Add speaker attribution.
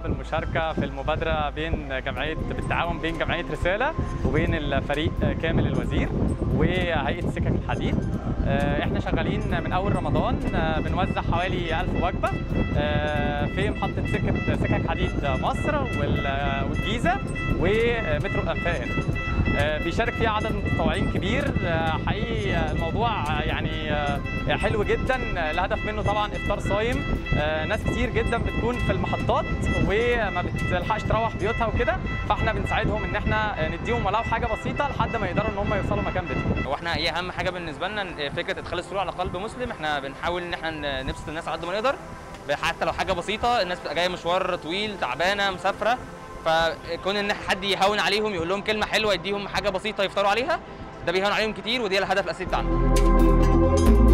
Speaker 1: بالمشاركه في المبادره بين جمعيه بالتعاون بين جمعيه رساله وبين الفريق كامل الوزير وهيئه سكك الحديد احنا شغالين من اول رمضان بنوزع حوالي 1000 وجبه في محطه سكه سكك حديد مصر والجيزه ومترو الانفاق بيشارك فيها عدد متطوعين كبير حقيقي الموضوع يعني حلو جدا الهدف منه طبعا افطار صايم ناس كتير جدا بتكون في المحطات وما بتلحقش تروح بيوتها وكده فاحنا بنساعدهم ان احنا نديهم ولو حاجه بسيطه لحد ما يقدروا ان هم يوصلوا مكان بيتهم
Speaker 2: واحنا هي اهم حاجه بالنسبه لنا فكره ادخال السرور على قلب مسلم احنا بنحاول ان احنا نبسط الناس على قد ما نقدر حتى لو حاجه بسيطه الناس بتبقى جايه مشوار طويل تعبانه مسافره فكون ان حد يهون عليهم يقول لهم كلمه حلوه يديهم حاجه بسيطه يفطروا عليها ده بيهون عليهم كتير ودي الهدف الاساسي بتاعنا